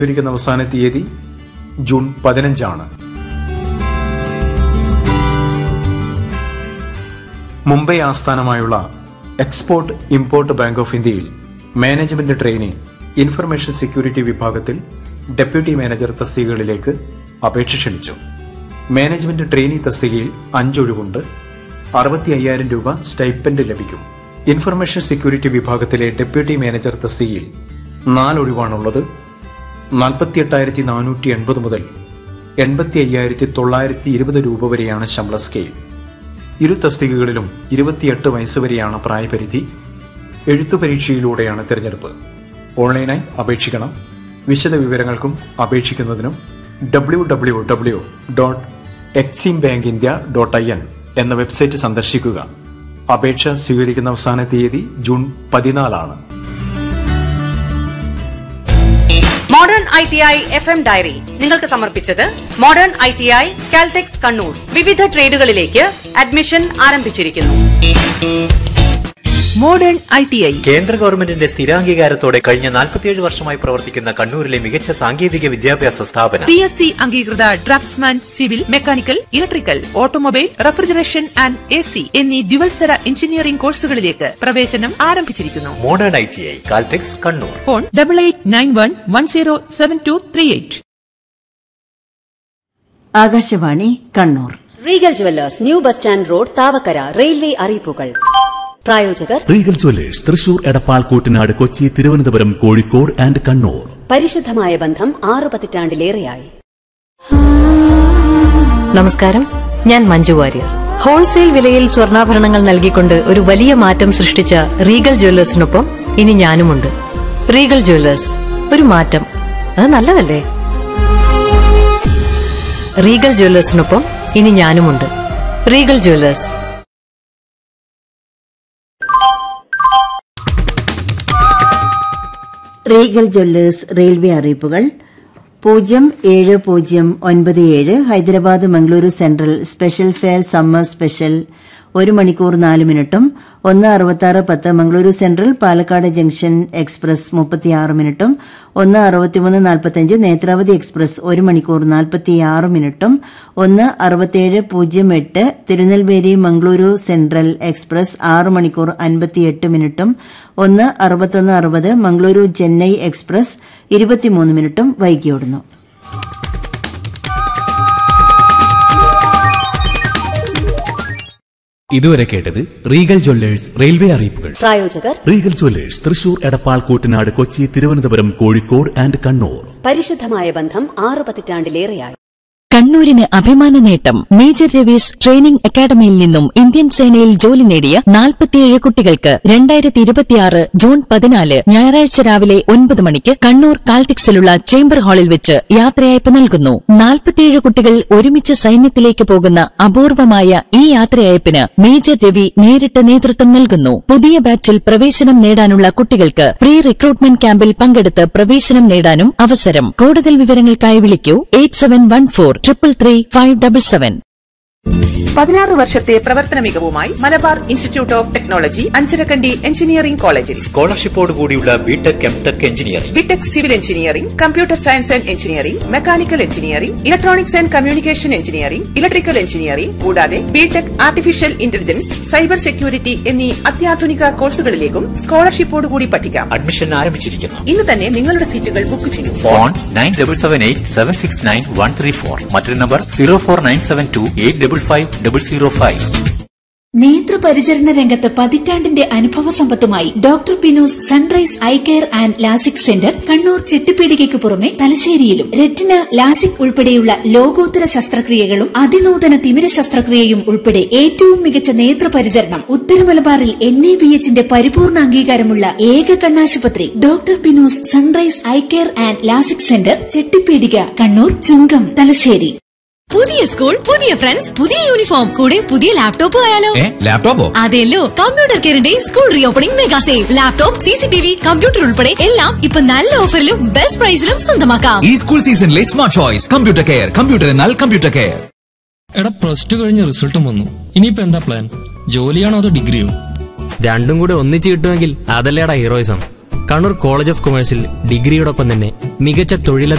ഇരിക്കുന്ന അവസാന തീയതി ജൂൺ പതിനഞ്ചാണ് മുംബൈ ആസ്ഥാനമായുള്ള എക്സ്പോർട്ട് ഇമ്പോർട്ട് ബാങ്ക് ഓഫ് ഇന്ത്യയിൽ മാനേജ്മെന്റ് ട്രെയിനി ഇൻഫർമേഷൻ സെക്യൂരിറ്റി വിഭാഗത്തിൽ ഡെപ്യൂട്ടി മാനേജർ തസ്തികകളിലേക്ക് അപേക്ഷ ക്ഷണിച്ചു മാനേജ്മെന്റ് ട്രെയിനി തസ്തികയിൽ അഞ്ചൊഴിവുണ്ട് അറുപത്തി അയ്യായിരം രൂപ സ്റ്റൈപ്പൻഡ് ലഭിക്കും ഇൻഫർമേഷൻ സെക്യൂരിറ്റി വിഭാഗത്തിലെ ഡെപ്യൂട്ടി മാനേജർ തസ്തികയിൽ നാലൊഴിവാണുള്ളത് നാൽപ്പത്തി എട്ടായിരത്തി നാനൂറ്റി എൺപത് മുതൽ എൺപത്തി അയ്യായിരത്തി തൊള്ളായിരത്തി ഇരുപത് രൂപ വരെയാണ് ശമ്പള സ്കെയിൽ ഇരു തസ്തികകളിലും ഇരുപത്തിയെട്ട് വയസ്സ് വരെയാണ് പ്രായപരിധി എഴുത്തു പരീക്ഷയിലൂടെയാണ് തിരഞ്ഞെടുപ്പ് ഓൺലൈനായി അപേക്ഷിക്കണം വിശദ വിവരങ്ങൾക്കും അപേക്ഷിക്കുന്നതിനും W W W dot Exim bank India dot I N എന്ന വെബ്സൈറ്റ് സന്ദർശിക്കുക അപേക്ഷ സ്വീകരിക്കുന്ന അവസാന തീയതി ജൂൺ പതിനാലാണ് modern I T I F M diary നിങ്ങൾക്ക് സമർപ്പിച്ചത് modern I T I Caltex Kannur വിവിധ ട്രേഡുകളിലേക്ക് അഡ്മിഷൻ ആരംഭിച്ചിരിക്കുന്നു മോഡേൺ ഐ ടി ഐ കേന്ദ്ര ഗവൺമെന്റിന്റെ സ്ഥിരാംഗീകാരത്തോടെ കഴിഞ്ഞ 47 വർഷമായി പ്രവർത്തിക്കുന്ന കണ്ണൂരിലെ മികച്ച സാങ്കേതിക വിദ്യാഭ്യാസ സ്ഥാപനം പി എസ് സി അംഗീകൃത draftsman civil mechanical electrical automobile refrigeration and A C എന്നീ ഡ്യുവൽസര എഞ്ചിനീയറിംഗ് കോഴ്സുകളിലേക്ക് പ്രവേശനം ആരംഭിച്ചിരിക്കുന്നു modern I T I Caltex Kannur phone double eight nine one one zero seven two three eight Akashvani Kannur Regal jewellers new bus stand road Thavakkara railway അറിയിപ്പുകൾ പ്രായോജകർ Regal jewellers Thrissur Edappal Koottanad Kochi Thiruvananthapuram Kozhikode and Kannur പരിശുദ്ധമായ ബന്ധം ആറു പതിറ്റാണ്ടിലേറെയായി നമസ്കാരം ഞാൻ മഞ്ജു വാര്യർ ഹോൾസെയിൽ വിലയിൽ സ്വർണ്ണാഭരണങ്ങൾ നൽകിക്കൊണ്ട് ഒരു വലിയ മാറ്റം സൃഷ്ടിച്ച റീഗൽ ജ്വല്ലേഴ്സിനൊപ്പം ഇനി ഞാനുമുണ്ട് റീഗൽ ജ്വല്ലേഴ്സ് ഒരു മാറ്റം അത് നല്ലതല്ലേ റീഗൽ ജ്വല്ലേഴ്സിനൊപ്പം ഇനി ഞാനുമുണ്ട് Regal jewellers Regal jewellers railway അറിയിപ്പുകൾ പൂജ്യം ഏഴ് പൂജ്യം ഒൻപത് ഏഴ് Hyderabad Mangaluru central special fare summer special ഒരു മണിക്കൂർ നാല് മിനിറ്റും ഒന്ന് അറുപത്തി പത്ത് Mangaluru central Palakkad junction express മുപ്പത്തിയാറ് മിനിറ്റും ഒന്ന് അറുപത്തിമൂന്ന് നാൽപ്പത്തഞ്ച് നേത്രാവതി എക്സ്പ്രസ് ഒരു മണിക്കൂർ നാൽപ്പത്തിയാറ് മിനിറ്റും ഒന്ന് അറുപത്തിയേഴ് പൂജ്യം എട്ട് തിരുനെൽവേലി മംഗളൂരു സെൻട്രൽ എക്സ്പ്രസ് ആറ് മണിക്കൂർ അൻപത്തിയെട്ട് മിനിറ്റും ഒന്ന് അറുപത്തൊന്ന് അറുപത് മംഗളൂരു ചെന്നൈ എക്സ്പ്രസ് ഇരുപത്തിമൂന്ന് മിനിറ്റും വൈകിയോടുന്നു ഇതുവരെ കേട്ടത് റീഗൽ ജ്വല്ലേഴ്സ് റെയിൽവേ അറിയിപ്പുകൾ പ്രായോജകർ Regal jewellers Thrissur Edappal Koottanad Kochi Thiruvananthapuram Kozhikode and Kannur പരിശുദ്ധമായ ബന്ധം ആറു പതിറ്റാണ്ടിലേറെയായി കണ്ണൂരിന് അഭിമാന നേട്ടം മേജർ രവീസ് ട്രെയിനിംഗ് അക്കാദമിയിൽ നിന്നും ഇന്ത്യൻ സേനയിൽ ജോലി നേടിയ നാൽപ്പത്തിയേഴ് കുട്ടികൾക്ക് രണ്ടായിരത്തി ഇരുപത്തിയാറ് ജൂൺ പതിനാല് ഞായറാഴ്ച രാവിലെ ഒൻപത് മണിക്ക് കണ്ണൂർ കാൽറ്റിക്സിലുള്ള ചേംബർ ഹാളിൽ വെച്ച് യാത്രയയപ്പ് നൽകുന്നു നാൽപ്പത്തിയേഴ് കുട്ടികൾ ഒരുമിച്ച് സൈന്യത്തിലേക്ക് പോകുന്ന അപൂർവമായ ഈ യാത്രയയപ്പിന് മേജർ രവി നേരിട്ട് നേതൃത്വം നൽകുന്നു പുതിയ ബാച്ചിൽ പ്രവേശനം നേടാനുള്ള കുട്ടികൾക്ക് പ്രീ റിക്രൂട്ട്മെന്റ് ക്യാമ്പിൽ പങ്കെടുത്ത് പ്രവേശനം നേടാനും അവസരം കൂടുതൽ വിവരങ്ങൾക്കായി വിളിക്കൂ eight seven one four triple three five double seven പതിനാറ് വർഷത്തെ പ്രവർത്തന മികവുമായി Malabar institute of technology Anjarakandy engineering കോളേജിൽ സ്കോളർഷിപ്പോട് കൂടിയുള്ള BTech MTech engineering BTech civil engineering computer science and engineering mechanical engineering electronics and communication engineering electrical engineering കൂടാതെ BTech artificial intelligence cyber security എന്നീ അത്യാധുനിക കോഴ്സുകളിലേക്കും സ്കോളർഷിപ്പോടുകൂടി പഠിക്കാം അഡ്മിഷൻ ആരംഭിച്ചിരിക്കുന്നു ഇന്ന് തന്നെ നിങ്ങളുടെ സീറ്റുകൾ ബുക്ക് ചെയ്യൂ phone nine double seven eight seven six nine one three four മറ്റൊരു number zero four nine seven two eight double five double zero five നേത്രപരിചരണ രംഗത്ത് പതിറ്റാണ്ടിന്റെ അനുഭവ സമ്പത്തുമായി doctor Pinos sunrise eye care and LASIK centre Kannur ചെട്ടിപ്പീടികയ്ക്ക് പുറമെ തലശ്ശേരിയിലും റെറ്റിന ലാസിക് ഉൾപ്പെടെയുള്ള ലോകോത്തര ശസ്ത്രക്രിയകളും അതിനൂതന തിമിര ശസ്ത്രക്രിയയും ഉൾപ്പെടെ ഏറ്റവും മികച്ച നേത്രപരിചരണം ഉത്തര മലബാറിൽ എൻ എ ബി എച്ചിന്റെ പരിപൂർണ അംഗീകാരമുള്ള ഏക കണ്ണാശുപത്രി doctor Pinos sunrise eye care and LASIK centre Chettippeedika Kannur Chungam Thalassery പുതിയ സ്കൂൾ പുതിയ ഫ്രണ്ട്സ് പുതിയ യൂണിഫോം കൂടെ പുതിയ ലാപ്ടോപ്പ് ആയാലോ ലാപ്ടോപ്പോ അതെല്ലോ കമ്പ്യൂട്ടർ കെയറിന്റെ school reopening mega sale laptop C C T V computer ഉൾപ്പെടെ എല്ലാം ഇപ്പൊ നല്ല ഓഫറിലും ബെസ്റ്റ് പ്രൈസിലും സ്വന്തമാക്കാം ഈ സ്കൂൾ സീസണിലെ smart choice computer care computer എന്നാൽ കമ്പ്യൂട്ടർ കെയർ എടാ പ്ലസ് ടു കഴിഞ്ഞ റിസൾട്ടും വന്നു ഇനിയിപ്പോ എന്താ പ്ലാൻ ജോലിയാണോ അതോ ഡിഗ്രിയോ രണ്ടും കൂടെ ഒന്നിച്ച് കിട്ടുമെങ്കിൽ അതല്ലേടാ ഹീറോയിസം കണ്ണൂർ കോളേജ് ഓഫ് കൊമേഴ്സിൽ ഡിഗ്രിയോടൊപ്പം തന്നെ മികച്ച തൊഴിൽ